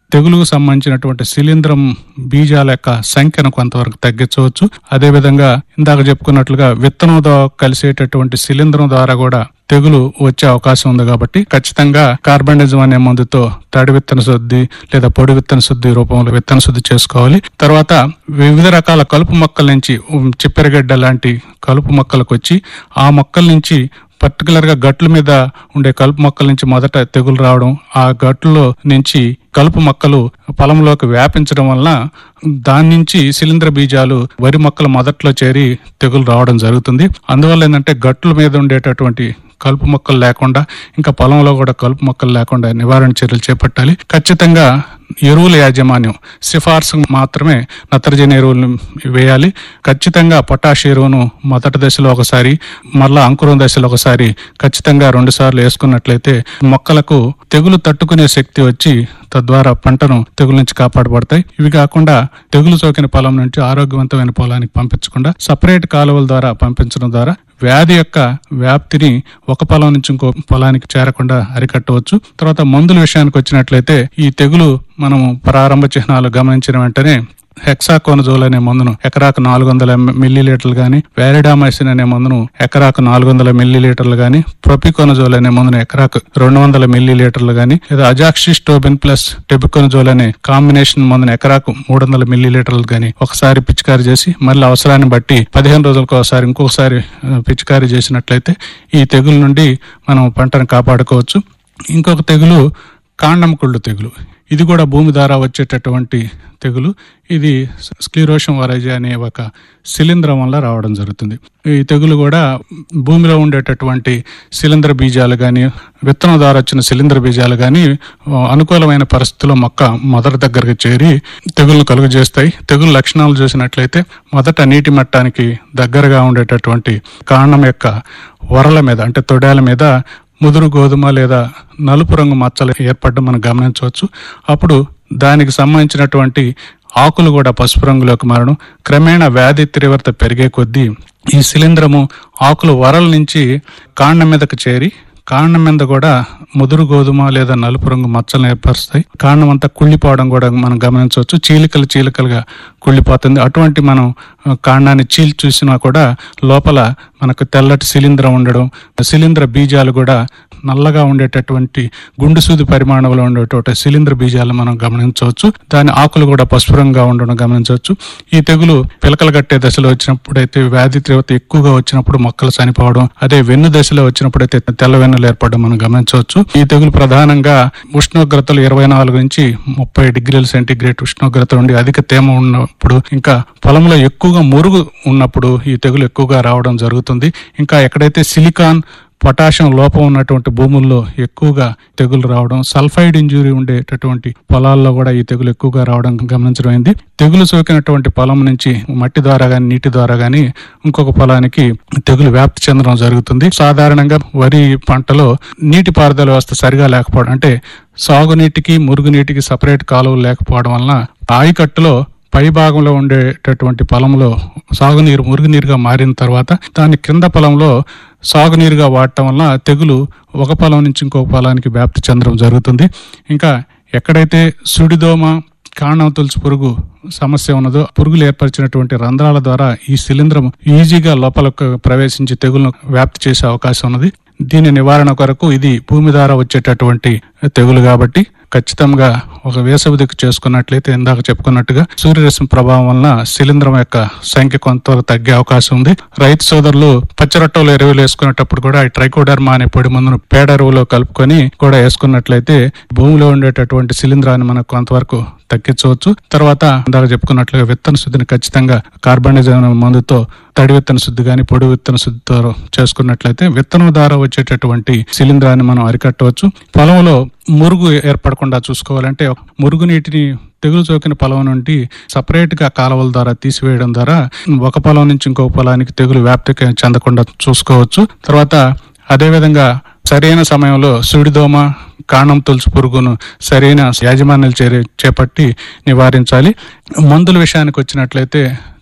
తెగులుకు సంబంధించినటువంటి శిలీంధ్రం బీజాల యొక్క సంఖ్యను కొంతవరకు తగ్గించవచ్చు అదేవిధంగా ఇందాక చెప్పుకున్నట్లుగా విత్తనంతో కలిసేటటువంటి శిలీంధ్రం ద్వారా కూడా తెగులు వచ్చే అవకాశం ఉంది కాబట్టి ఖచ్చితంగా కార్బనిజం అనే మందుతో తడి విత్తన శుద్ధి లేదా పొడి విత్తన శుద్ధి రూపంలో విత్తన శుద్ధి చేసుకోవాలి తర్వాత వివిధ రకాల కలుపు మొక్కల నుంచి ఉమ్, చిప్పెరగడ్డ లాంటి కలుపు మొక్కలకు వచ్చి ఆ మొక్కల నుంచి పర్టికులర్ గా గట్ల మీద ఉండే కలుపు మొక్కల నుంచి మొదట తెగులు రావడం ఆ గట్టులో నుంచి కలుపు మొక్కలు పొలంలోకి వ్యాపించడం వలన దాని నుంచి శిలీంద్ర బీజాలు వరి మొక్కల మొదట్లో చేరి తెగులు రావడం జరుగుతుంది అందువల్ల ఏంటంటే గట్ల మీద ఉండేటటువంటి కలుపు మొక్కలు లేకుండా ఇంకా పొలంలో కూడా కలుపు మొక్కలు లేకుండా నివారణ చర్యలు చేపట్టాలి ఖచ్చితంగా ఎరువుల యాజమాన్యం సిఫార్సు మాత్రమే నత్రజని ఎరువులను వేయాలి ఖచ్చితంగా పొటాష్ ఎరువును మొదటి దశలో ఒకసారి మళ్ళా అంకురం దశలో ఒకసారి ఖచ్చితంగా రెండు సార్లు వేసుకున్నట్లయితే మొక్కలకు తెగులు తట్టుకునే శక్తి వచ్చి తద్వారా పంటను తెగులు నుంచి కాపాడబడతాయి ఇవి కాకుండా తెగులు సోకిన పొలం నుంచి ఆరోగ్యవంతమైన పొలానికి పంపించకుండా సపరేట్ కాలువల ద్వారా పంపించడం ద్వారా వ్యాధి యొక్క వ్యాప్తిని ఒక పొలం నుంచి ఇంకో పొలానికి చేరకుండా అరికట్టవచ్చు తర్వాత మందుల విషయానికి వచ్చినట్లయితే ఈ తెగులు మనము ప్రారంభ చిహ్నాలు గమనించిన వెంటనే హెక్సాకోనజోల్ అనే మందును ఎకరాకు నాలుగు వందల మిల్లీ లీటర్లు గాని వ్యారిడామైసిన్ అనే మందును ఎకరాకు నాలుగు వందల మిల్లీ లీటర్లు గాని ప్రొపికోనజోల్ అనే మందును ఎకరాకు రెండు వందల మిల్లీ లీటర్లు గాని లేదా అజాక్సిస్టోబిన్ ప్లస్ టెబికోనజోల్ అనే కాంబినేషన్ మందును ఎకరాకు మూడు వందల మిల్లీ లీటర్లు గాని ఒకసారి పిచికారి చేసి మళ్ళీ అవసరాన్ని బట్టి పదిహేను రోజులకు ఒకసారి ఇంకొకసారి ఆ, పిచికారి చేసినట్లయితే ఈ తెగుల నుండి మనం పంటను కాపాడుకోవచ్చు ఇంకొక తెగులు కాండం కుళ్ళు తెగులు ఇది కూడా భూమి ద్వారా వచ్చేటటువంటి తెగులు ఇది స్క్లీరోషం వరైజా అనే ఒక శిలీంధ్రం వల్ల రావడం జరుగుతుంది ఈ తెగులు కూడా భూమిలో ఉండేటటువంటి శిలీంధ్ర బీజాలు కానీ విత్తనం ద్వారా వచ్చిన శిలీంధ్ర బీజాలు కానీ అనుకూలమైన పరిస్థితుల్లో మొక్క మొదటి దగ్గరకు చేరి తెగులను కలుగజేస్తాయి తెగులు లక్షణాలు చూసినట్లయితే మొదట నీటి మట్టానికి దగ్గరగా ఉండేటటువంటి కాండం యొక్క వరల మీద అంటే తొడాల మీద ముదురు గోధుమ లేదా నలుపు రంగు మచ్చలు ఏర్పడడం మనం గమనించవచ్చు అప్పుడు దానికి సంబంధించినటువంటి ఆకులు కూడా పసుపు రంగులోకి మారడం క్రమేణా వ్యాధి తీవ్రత పెరిగే కొద్దీ ఈ శిలీంధ్రము ఆకులు వరల నుంచి కాండం మీదకు చేరి కాండం మీద కూడా ముదురు గోధుమ లేదా నలుపు రంగు మచ్చలను ఏర్పరుస్తాయి కాండం అంతా కుళ్ళిపోవడం కూడా మనం గమనించవచ్చు చీలికలు చీలికలుగా కుళ్ళిపోతుంది అటువంటి మనం ఆ, కాండాన్ని చీల్చి చూసినా కూడా లోపల మనకు తెల్లటి శిలీంధ్రం ఉండడం శిలీంధ్ర బీజాలు కూడా నల్లగా ఉండేటటువంటి గుండు సూది పరిమాణంలో ఉండేటువంటి శిలీంధ్ర బీజాలు మనం గమనించవచ్చు దాని ఆకులు కూడా పసుపు రంగుగా ఉండడం గమనించవచ్చు ఈ తెగులు పిలకలు కట్టే దశలో వచ్చినప్పుడు అయితే వ్యాధి తీవ్రత ఎక్కువగా వచ్చినప్పుడు మొక్కలు చనిపోవడం అదే వెన్ను దశలో వచ్చినప్పుడు అయితే తెల్ల వెన్నులు ఏర్పడడం మనం గమనించవచ్చు ఈ తెగులు ప్రధానంగా ఉష్ణోగ్రతలు ఇరవై నాలుగు నుంచి ముప్పై డిగ్రీల సెంటీగ్రేడ్ ఉష్ణోగ్రత ఉండి అధిక తేమ ఉన్నప్పుడు ఇంకా పొలంలో ఎక్కువగా మురుగు ఉన్నప్పుడు ఈ తెగులు ఎక్కువగా రావడం జరుగుతుంది ఇంకా ఎక్కడైతే సిలికాన్ పొటాషియం లోపం ఉన్నటువంటి భూముల్లో ఎక్కువగా తెగులు రావడం సల్ఫైడ్ ఇంజురీ ఉండేటటువంటి పొలాల్లో కూడా ఈ తెగులు ఎక్కువగా రావడం గమనించడం అయింది తెగులు సోకినటువంటి పొలం నుంచి మట్టి ద్వారా గాని నీటి ద్వారా గాని ఇంకొక పొలానికి తెగులు వ్యాప్తి చెందడం జరుగుతుంది సాధారణంగా వరి పంటలో నీటి పారుదల వ్యవస్థ సరిగా లేకపోవడం అంటే సాగునీటికి మురుగునీటికి సపరేట్ కాలువలు లేకపోవడం వలన ఆయకట్టులో పై భాగంలో ఉండేటటువంటి పొలంలో సాగునీరు మురుగునీరుగా మారిన తర్వాత దాని కింద పొలంలో సాగునీరుగా వాడటం వల్ల తెగులు ఒక పొలం నుంచి ఇంకొక పొలానికి వ్యాప్తి చెందడం జరుగుతుంది ఇంకా ఎక్కడైతే సుడిదోమ కాండం తులసి పురుగు సమస్య ఉన్నదో పురుగులు ఏర్పరిచినటువంటి రంధ్రాల ద్వారా ఈ శిలీంధ్రం ఈజీగా లోపలకు ప్రవేశించి తెగులను వ్యాప్తి చేసే అవకాశం ఉన్నది దీని నివారణ కొరకు ఇది భూమి ద్వారా వచ్చేటటువంటి తెగులు కాబట్టి ఖచ్చితంగా ఒక వేసవి దిక్కు చేసుకున్నట్లయితే ఇందాక చెప్పుకున్నట్టుగా సూర్యరశ్మి ప్రభావం వలన శిలీంధ్రం యొక్క సంఖ్య కొంతవరకు తగ్గే అవకాశం ఉంది రైతు సోదరులు పచ్చిరొట్టలు ఎరువులు వేసుకునేటప్పుడు కూడా ఈ ట్రైకోడర్మా అనే పొడి మందును పేడ ఎరువులో కలుపుకొని కూడా వేసుకున్నట్లయితే భూమిలో ఉండేటటువంటి శిలీంధ్రాన్ని మనకు కొంతవరకు తగ్గించవచ్చు తర్వాత ఇందాక చెప్పుకున్నట్లుగా విత్తన శుద్ధిని ఖచ్చితంగా కార్బనిజం మందుతో తడి విత్తన శుద్ధి గాని పొడి విత్తన శుద్ధితో చేసుకున్నట్లయితే విత్తనం ద్వారా వచ్చేటటువంటి శిలీంధ్రాన్ని మనం అరికట్టవచ్చు పొలంలో మురుగు ఏర్పడకుండా చూసుకోవాలంటే మురుగు నీటిని తెగులు సోకిన పొలం నుండి సపరేట్ గా కాలువల ద్వారా తీసివేయడం ద్వారా ఒక పొలం నుంచి ఇంకొక పొలానికి తెగులు వ్యాప్తి చెందకుండా చూసుకోవచ్చు తర్వాత అదేవిధంగా సరైన సమయంలో సుడిదోమ కాణం తులసి పురుగును సరైన యాజమాన్యాలు చేరే చేపట్టి నివారించాలి మందుల విషయానికి వచ్చినట్లయితే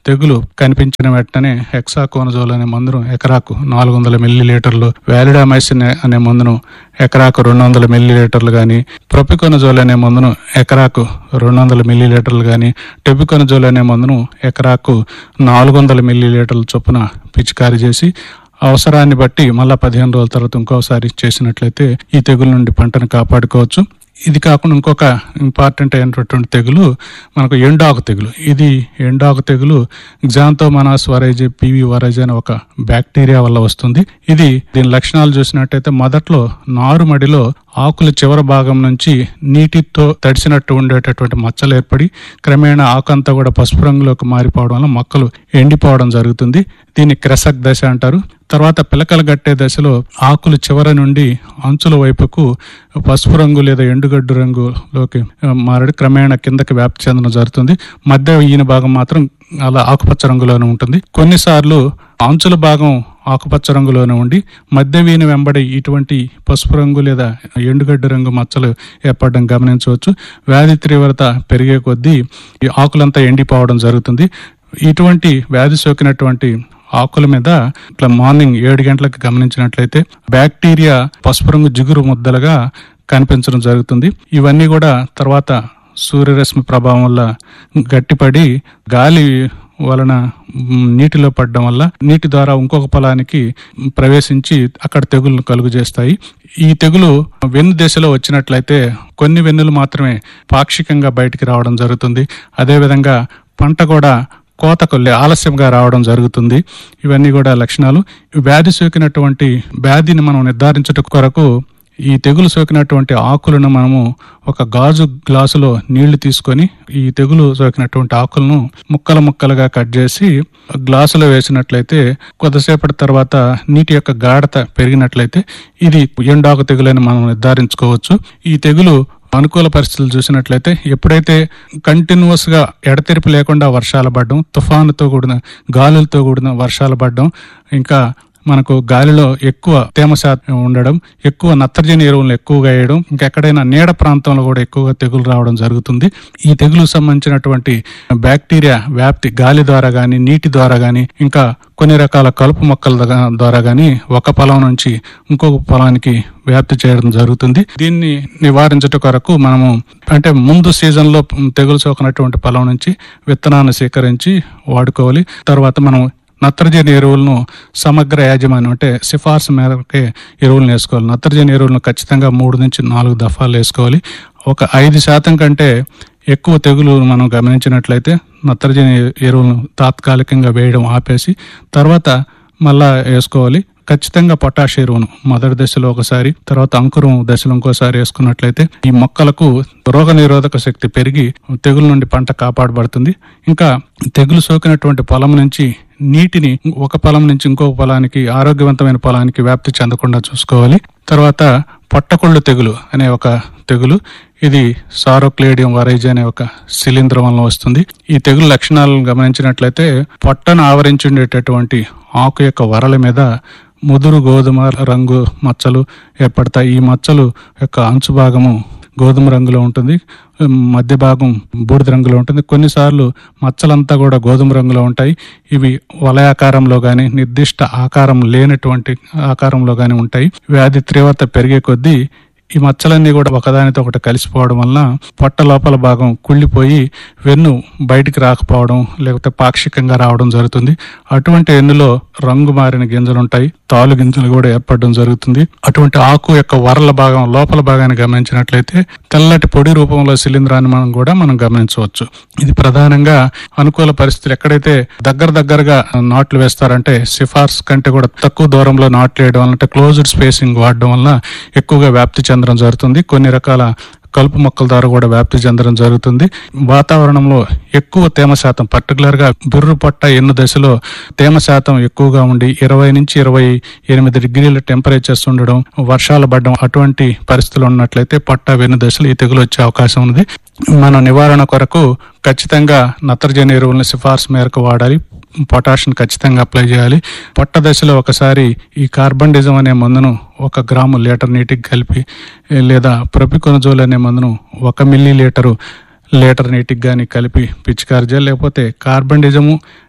తెగులు కనిపించిన వెంటనే హెక్సాకోనజోల్ అనే మందును ఎకరాకు నాలుగు వందల మిల్లీ లీటర్లు వ్యాలిడామైసిన్ అనే మందును ఎకరాకు రెండు వందల మిల్లీ లీటర్లు కానీ ప్రొపికోనజోల్ అనే మందును ఎకరాకు రెండు వందల మిల్లీ లీటర్లు కానీ టెబికోనజోల్ అనే మందును ఎకరాకు నాలుగు వందల మిల్లీ లీటర్ల చొప్పున పిచికారీ చేసి అవసరాన్ని బట్టి మళ్ళా పదిహేను రోజుల తర్వాత ఇంకోసారి చేసినట్లయితే ఈ తెగుల నుండి పంటను కాపాడుకోవచ్చు ఇది కాకుండా ఇంకొక ఇంపార్టెంట్ అయినటువంటి తెగులు మనకు ఎండాకు తెగులు ఇది ఎండాకు తెగులు గ్జాంతోమనాస్ వరైజ్ పివి వరైజ్ అనే ఒక బ్యాక్టీరియా వల్ల వస్తుంది ఇది దీని లక్షణాలు చూసినట్టయితే మొదట్లో నారుమడిలో ఆకుల చివరి భాగం నుంచి నీటితో తడిసినట్టు ఉండేటటువంటి మచ్చలు ఏర్పడి క్రమేణా ఆకు అంతా కూడా పసుపు రంగులోకి మారిపోవడం వల్ల మొక్కలు ఎండిపోవడం జరుగుతుంది దీన్ని క్రెసక్ దశ అంటారు తర్వాత పిలకలు గట్టే దశలో ఆకులు చివర నుండి అంచుల వైపుకు పసుపు రంగు లేదా ఎండుగడ్డు రంగులోకి ఆ, మారడి క్రమేణా కిందకి వ్యాప్తి చెందడం జరుగుతుంది మధ్య ఈయన భాగం మాత్రం అలా ఆకుపచ్చ రంగులోనే ఉంటుంది కొన్నిసార్లు అంచుల భాగం ఆకుపచ్చ రంగులోనే ఉండి మధ్య వీని వెంబడి ఇటువంటి పసుపు రంగు లేదా ఎండుగడ్డి రంగు మచ్చలు ఏర్పడడం గమనించవచ్చు వ్యాధి తీవ్రత పెరిగే కొద్దీ ఈ ఆకులంతా ఎండిపోవడం జరుగుతుంది ఇటువంటి వ్యాధి సోకినటువంటి ఆకుల మీద ఇట్లా మార్నింగ్ ఏడు గంటలకు గమనించినట్లయితే బ్యాక్టీరియా పసుపు రంగు జిగురు ముద్దలుగా కనిపించడం జరుగుతుంది ఇవన్నీ కూడా తర్వాత సూర్యరశ్మి ప్రభావం వల్ల గట్టిపడి గాలి వలన మ్, నీటిలో పడడం వల్ల నీటి ద్వారా ఇంకొక పొలానికి ప్రవేశించి అక్కడ తెగులను కలుగు చేస్తాయి ఈ తెగులు వెన్ను దశలో వచ్చినట్లయితే కొన్ని వెన్నులు మాత్రమే పాక్షికంగా బయటికి రావడం జరుగుతుంది అదేవిధంగా పంట కూడా కోతకు లే- ఆలస్యంగా రావడం జరుగుతుంది ఇవన్నీ కూడా లక్షణాలు ఈ వ్యాధి సోకినటువంటి వ్యాధిని మనం నిర్ధారించట కొరకు ఈ తెగులు సోకినటువంటి ఆకులను మనము ఒక గాజు గ్లాసులో నీళ్లు తీసుకొని ఈ తెగులు సోకినటువంటి ఆకులను ముక్కలు ముక్కలుగా కట్ చేసి గ్లాసులో వేసినట్లయితే కొద్దిసేపటి తర్వాత నీటి యొక్క గాఢత పెరిగినట్లయితే ఇది ఎండాకు తెగులని మనం నిర్ధారించుకోవచ్చు ఈ తెగులు అనుకూల పరిస్థితులు చూసినట్లయితే ఎప్పుడైతే కంటిన్యూస్ గా ఎడతెరిపి లేకుండా వర్షాలు పడడం తుఫానుతో కూడిన గాలులతో కూడిన వర్షాలు పడడం ఇంకా మనకు గాలిలో ఎక్కువ తేమ శాతం ఉండడం ఎక్కువ నత్రజని ఎరువులను ఎక్కువగా వేయడం ఇంకెక్కడైనా నీడ ప్రాంతంలో కూడా ఎక్కువగా తెగులు రావడం జరుగుతుంది ఈ తెగులుకు సంబంధించినటువంటి బ్యాక్టీరియా వ్యాప్తి గాలి ద్వారా గాని నీటి ద్వారా గాని ఇంకా కొన్ని రకాల కలుపు మొక్కల దగ- ద్వారా గాని ఒక పొలం నుంచి ఇంకొక పొలానికి వ్యాప్తి చేయడం జరుగుతుంది దీన్ని నివారించట కొరకు మనము అంటే ముందు సీజన్ లో తెగులు సోకినటువంటి పొలం నుంచి విత్తనాన్ని సేకరించి వాడుకోవాలి తర్వాత మనం నత్రజని ఎరువులను సమగ్ర యాజమాన్యం అంటే సిఫార్సు మేరకే ఎరువులను వేసుకోవాలి నత్రజని ఎరువులను ఖచ్చితంగా మూడు నుంచి నాలుగు దఫాలు వేసుకోవాలి ఒక ఐదు శాతం కంటే ఎక్కువ తెగులు మనం గమనించినట్లయితే నత్రజని ఎరువులను తాత్కాలికంగా వేయడం ఆపేసి తర్వాత మళ్ళా వేసుకోవాలి ఖచ్చితంగా పొటాష్ ఎరువును మొదటి దశలో ఒకసారి తర్వాత అంకురం దశలో ఇంకోసారి వేసుకున్నట్లయితే ఈ మొక్కలకు రోగ నిరోధక శక్తి పెరిగి తెగుల నుండి పంట కాపాడబడుతుంది ఇంకా తెగులు సోకినటువంటి పొలం నుంచి నీటిని ఒక పొలం నుంచి ఇంకొక పొలానికి ఆరోగ్యవంతమైన పొలానికి వ్యాప్తి చెందకుండా చూసుకోవాలి తర్వాత పొట్టకొళ్ళు తెగులు అనే ఒక తెగులు ఇది సారోక్లేడియం వరైజ్ అనే ఒక శిలీంధ్రం వలన వస్తుంది ఈ తెగులు లక్షణాలను గమనించినట్లయితే పొట్టను ఆవరించి ఉండేటటువంటి ఆకు యొక్క వరల మీద ముదురు గోధుమ రంగు మచ్చలు ఏర్పడతాయి ఈ మచ్చలు యొక్క అంచు భాగము గోధుమ రంగులో ఉంటుంది మధ్య భాగం బూడిద రంగులో ఉంటుంది కొన్నిసార్లు మచ్చలంతా కూడా గోధుమ రంగులో ఉంటాయి ఇవి వలయాకారంలో గాని నిర్దిష్ట ఆకారం లేనటువంటి ఆకారంలో గాని ఉంటాయి వ్యాధి తీవ్రత పెరిగే కొద్దీ ఈ మచ్చలన్నీ కూడా ఒకదానితో ఒకటి కలిసిపోవడం వల్ల పొట్ట లోపల భాగం కుళ్ళిపోయి వెన్ను బయటికి రాకపోవడం లేకపోతే పాక్షికంగా రావడం జరుగుతుంది అటువంటి ఎన్నులో రంగు మారిన గింజలు ఉంటాయి తాలు గింజలు కూడా ఏర్పడడం జరుగుతుంది అటువంటి ఆకు యొక్క వరల భాగం లోపల భాగాన్ని గమనించినట్లయితే తెల్లటి పొడి రూపంలో శిలీంధ్రాన్ని మనం కూడా మనం గమనించవచ్చు ఇది ప్రధానంగా అనుకూల పరిస్థితులు ఎక్కడైతే దగ్గర దగ్గరగా నాట్లు వేస్తారంటే సిఫార్స్ కంటే కూడా తక్కువ దూరంలో నాట్లు వేయడం వల్ల అంటే క్లోజ్డ్ స్పేసింగ్ వాడడం వల్ల ఎక్కువగా వ్యాప్తి చెందడం జరుగుతుంది కొన్ని రకాల కలుపు మొక్కల ద్వారా కూడా వ్యాప్తి చెందడం జరుగుతుంది వాతావరణంలో ఎక్కువ తేమ శాతం పర్టికులర్ గా బుర్రు పొట్ట ఎన్ను దశలో తేమ శాతం ఎక్కువగా ఉండి ఇరవై నుంచి ఇరవై ఎనిమిది డిగ్రీల టెంపరేచర్స్ ఉండడం వర్షాలు పడడం అటువంటి పరిస్థితులు ఉన్నట్లయితే పొట్ట వెన్ను దశలో ఈ తెగులు వచ్చే అవకాశం ఉంది మన నివారణ కొరకు ఖచ్చితంగా నత్రజని ఎరువులను సిఫార్సు మేరకు వాడాలి పొటాషియం ఖచ్చితంగా అప్లై చేయాలి పొట్ట దశలో ఒకసారి ఈ కార్బన్ డిజం అనే మందును ఒక గ్రాము లీటర్ నీటికి కలిపి లేదా ప్రొపికొనజోల్ అనే మందును ఒక మిల్లీ లీటరు లీటర్ నీటికి కానీ కలిపి పిచికారి చేయాలి లేకపోతే కార్బన్ డిజము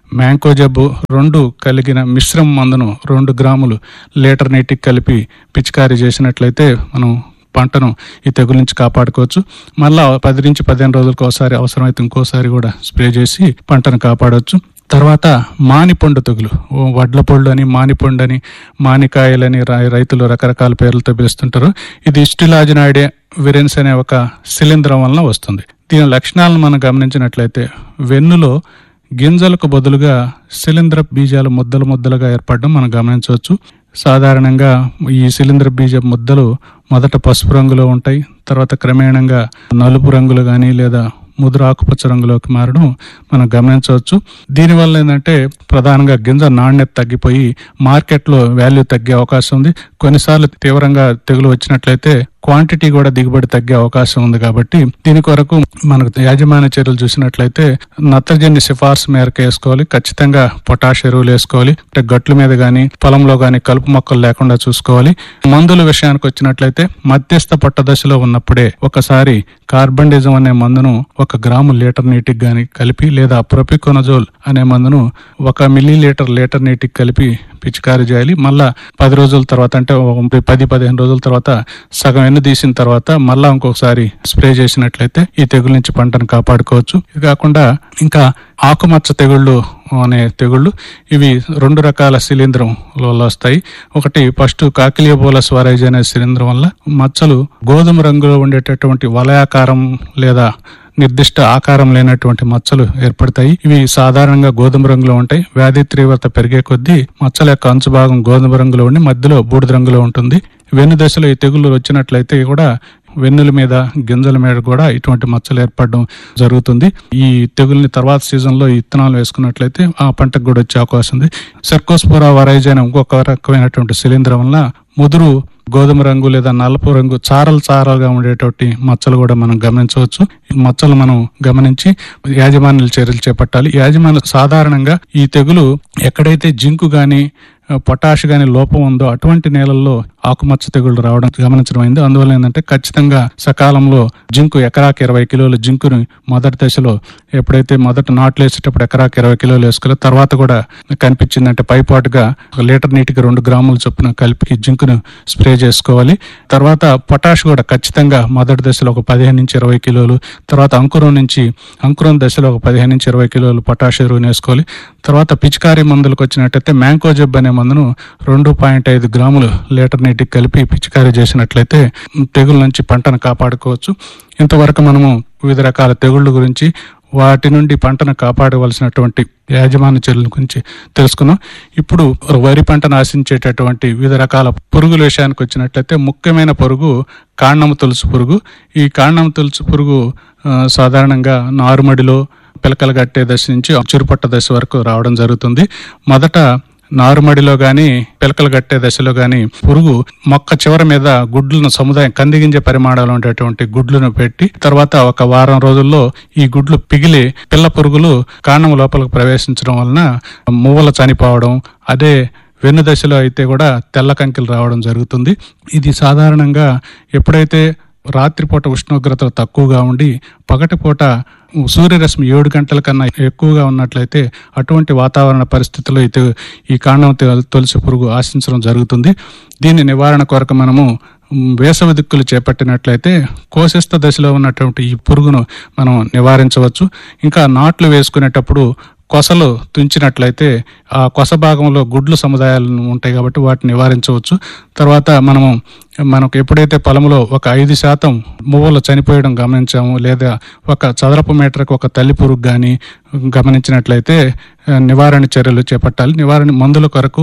మ్యాంకో జబ్బు రెండు కలిగిన మిశ్రమ మందును రెండు గ్రాములు లీటర్ నీటికి కలిపి పిచికారీ చేసినట్లయితే మనం పంటను ఈ తెగుల నుంచి కాపాడుకోవచ్చు మళ్ళా పది నుంచి పదిహేను రోజులకు ఒకసారి అవసరమైతే ఇంకోసారి కూడా స్ప్రే చేసి పంటను కాపాడవచ్చు తర్వాత మానిపండు తెగులు ఓ వడ్ల పొళ్ళు అని మానిపండు అని మానికాయలని రై- రైతులు రకరకాల పేర్లతో పిలుస్తుంటారు ఇది ఇస్టిలాజినాయిడే విరెన్స్ అనే ఒక శిలీంధ్రం వలన వస్తుంది దీని లక్షణాలను మనం గమనించినట్లయితే వెన్నులో గింజలకు బదులుగా శిలీంధ్ర బీజాలు ముద్దలు ముద్దలుగా ఏర్పడడం మనం గమనించవచ్చు సాధారణంగా ఈ శిలీంధ్ర బీజ ముద్దలు మొదట పసుపు రంగులో ఉంటాయి తర్వాత క్రమేణంగా నలుపు రంగులు కానీ లేదా ముదురు ఆకుపచ్చ రంగులోకి మారడం మనం గమనించవచ్చు దీనివల్ల ఏంటంటే ప్రధానంగా గింజ నాణ్యత తగ్గిపోయి మార్కెట్లో వాల్యూ తగ్గే అవకాశం ఉంది కొన్నిసార్లు తీవ్రంగా తెగులు వచ్చినట్లయితే క్వాంటిటీ కూడా దిగుబడి తగ్గే అవకాశం ఉంది కాబట్టి దీని కొరకు మనకు యాజమాన్య చర్యలు చూసినట్లయితే నత్రజని సిఫార్సు మేరకు వేసుకోవాలి ఖచ్చితంగా పొటాష్ ఎరువులు వేసుకోవాలి అంటే గట్ల మీద గాని పొలంలో గాని కలుపు మొక్కలు లేకుండా చూసుకోవాలి మందుల విషయానికి వచ్చినట్లయితే మధ్యస్థ పట్ట దశలో ఉన్నప్పుడే ఒకసారి కార్బండిజం అనే మందును ఒక గ్రాము లీటర్ నీటికి గాని కలిపి లేదా ప్రొపికొనజోల్ అనే మందును ఒక మిల్లీ లీటర్ లీటర్ నీటికి కలిపి పిచికారీ చేయాలి మళ్ళా పది రోజుల తర్వాత అంటే ఒక పది పదిహేను రోజుల తర్వాత సగం ఎన్ను తీసిన తర్వాత మళ్ళా ఇంకొకసారి స్ప్రే చేసినట్లయితే ఈ తెగుల నుంచి పంటను కాపాడుకోవచ్చు ఇది కాకుండా ఇంకా ఆకుమచ్చ తెగుళ్ళు అనే తెగుళ్ళు ఇవి రెండు రకాల శిలీంధ్రం వల్ల వస్తాయి ఒకటి ఫస్ట్ కాకిలియోబోలస్ వరైజ్ అనే శిలీంధ్రం వల్ల మచ్చలు గోధుమ రంగులో ఉండేటటువంటి వలయాకారం లేదా నిర్దిష్ట ఆకారం లేనటువంటి మచ్చలు ఏర్పడతాయి ఇవి సాధారణంగా గోధుమ రంగులో ఉంటాయి వ్యాధి తీవ్రత పెరిగే కొద్దీ మచ్చల యొక్క అంచు భాగం గోధుమ రంగులో ఉండి మధ్యలో బూడిద రంగులో ఉంటుంది వెన్ను దశలో ఈ తెగుళ్ళు వచ్చినట్లయితే కూడా వెన్నుల మీద గింజల మీద కూడా ఇటువంటి మచ్చలు ఏర్పడడం జరుగుతుంది ఈ తెగుల్ని తర్వాత సీజన్ లో ఈ విత్తనాలు వేసుకున్నట్లయితే ఆ పంటకు కూడా వచ్చే అవకాశం ఉంది సెర్కోస్పోరా వరైజ్ అనే ఇంకొక రకమైనటువంటి శిలీంధ్రం వల్ల ముదురు గోధుమ రంగు లేదా నలుపు రంగు చారలు చారలుగా ఉండేటువంటి మచ్చలు కూడా మనం గమనించవచ్చు ఈ మచ్చలు మనం గమనించి యాజమాన్యాల చర్యలు చేపట్టాలి యాజమాన్య సాధారణంగా ఈ తెగులు ఎక్కడైతే జింకు గాని ఆ, పొటాష్ గాని లోపం ఉందో అటువంటి నేలల్లో ఆకుమచ్చ తెగుళ్ళు రావడం గమనించడం అయింది అందువల్ల ఏంటంటే ఖచ్చితంగా సకాలంలో జింకు ఎకరాకి ఇరవై కిలోల జింకుని మొదటి దశలో ఎప్పుడైతే మొదట నాట్లు వేసేటప్పుడు ఎకరాకి ఇరవై కిలోలు వేసుకోవాలి తర్వాత కూడా కనిపించిందంటే పైపాటుగా ఒక లీటర్ నీటికి రెండు గ్రాముల చొప్పున కలిపి జింకును స్ప్రే చేసుకోవాలి తర్వాత పొటాష్ కూడా ఖచ్చితంగా మొదటి దశలో ఒక పదిహేను నుంచి ఇరవై కిలోలు తర్వాత అంకురం నుంచి అంకురం దశలో ఒక పదిహేను నుంచి ఇరవై కిలోలు పొటాష్ ఎరువుని వేసుకోవాలి తర్వాత పిచికారీ మందులకు వచ్చినట్టయితే మ్యాంకో జబ్ అనే మందును రెండు పాయింట్ ఐదు గ్రాములు లీటర్ నీటికి కలిపి పిచికారీ చేసినట్లయితే తెగుల నుంచి పంటను కాపాడుకోవచ్చు ఇంతవరకు మనము వివిధ రకాల తెగుళ్ళ గురించి వాటి నుండి పంటను కాపాడవలసినటువంటి యాజమాన్య చర్యల గురించి తెలుసుకున్నాం ఇప్పుడు వరి పంటను ఆశించేటటువంటి వివిధ రకాల పురుగుల విషయానికి వచ్చినట్లయితే ముఖ్యమైన పురుగు కాండము తులుసు పురుగు ఈ కాండము తులుసు పురుగు ఆ, సాధారణంగా నారుమడిలో పిలకలు కట్టే దశ నుంచి చిరుపట్ట దశ వరకు రావడం జరుగుతుంది మొదట నారుమడిలో గాని పిలకలు కట్టే దశలో గాని పురుగు మొక్క చివర మీద గుడ్లను సముదాయం కందిగింజ పరిమాణంలో ఉండేటువంటి గుడ్లను పెట్టి తర్వాత ఒక వారం రోజుల్లో ఈ గుడ్లు పిగిలి పిల్ల పురుగులు కాండం లోపలికి ప్రవేశించడం వలన మువ్వలు చనిపోవడం అదే వెన్ను దశలో అయితే కూడా తెల్ల కంకిలు రావడం జరుగుతుంది ఇది సాధారణంగా ఎప్పుడైతే రాత్రిపూట ఉష్ణోగ్రతలు తక్కువగా ఉండి పగటిపూట సూర్యరశ్మి ఏడు గంటల కన్నా ఎక్కువగా ఉన్నట్లయితే అటువంటి వాతావరణ పరిస్థితుల్లో అయితే ఈ కాండం తె- తొలసి పురుగు ఆశించడం జరుగుతుంది దీని నివారణ కొరకు మనము మ్, వేసవి దిక్కులు చేపట్టినట్లయితే కోశస్థ దశలో ఉన్నటువంటి ఈ పురుగును మనం నివారించవచ్చు ఇంకా నాట్లు వేసుకునేటప్పుడు కొసలు తుంచినట్లయితే ఆ కొస భాగంలో గుడ్లు సముదాయాలు ఉంటాయి కాబట్టి వాటిని నివారించవచ్చు తర్వాత మనము మనకు ఎప్పుడైతే పొలంలో ఒక ఐదు శాతం మువ్వలు చనిపోయడం గమనించాము లేదా ఒక చదరపు మీటర్కి ఒక తల్లి పురుగు కానీ గమనించినట్లయితే ఆ, నివారణ చర్యలు చేపట్టాలి నివారణ మందుల కొరకు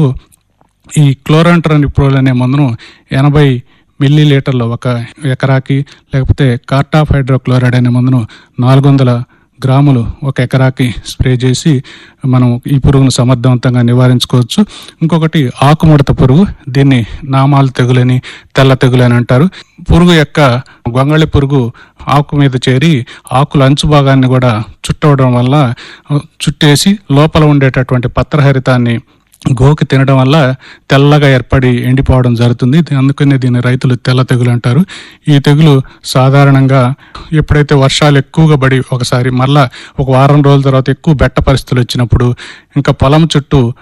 ఈ క్లోరాంట్రనిప్రోల్ అనే మందును ఎనభై మిల్లీ లీటర్లు ఒక ఎకరాకి లేకపోతే కార్టాఫ్ హైడ్రోక్లోరైడ్ అనే మందును నాలుగు వందల గ్రాములు ఒక ఎకరాకి స్ప్రే చేసి మనం ఈ పురుగును సమర్థవంతంగా నివారించుకోవచ్చు ఇంకొకటి ఆకుముడత పురుగు దీన్ని నామాలు తెగులని తెల్ల తెగులని అంటారు పురుగు యొక్క గొంగళి పురుగు ఆకు మీద చేరి ఆకుల అంచు భాగాన్ని కూడా చుట్టవడం వల్ల చుట్టేసి లోపల ఉండేటటువంటి పత్రహరితాన్ని గోకి తినడం వల్ల తెల్లగా ఏర్పడి ఎండిపోవడం జరుగుతుంది ఇది- అందుకనే దీన్ని రైతులు తెల్ల తెగులు అంటారు ఈ తెగులు సాధారణంగా ఎప్పుడైతే వర్షాలు ఎక్కువగా పడి ఒకసారి మళ్ళా ఒక వారం రోజుల తర్వాత ఎక్కువ బెట్ట పరిస్థితులు వచ్చినప్పుడు ఇంకా పొలం చుట్టూ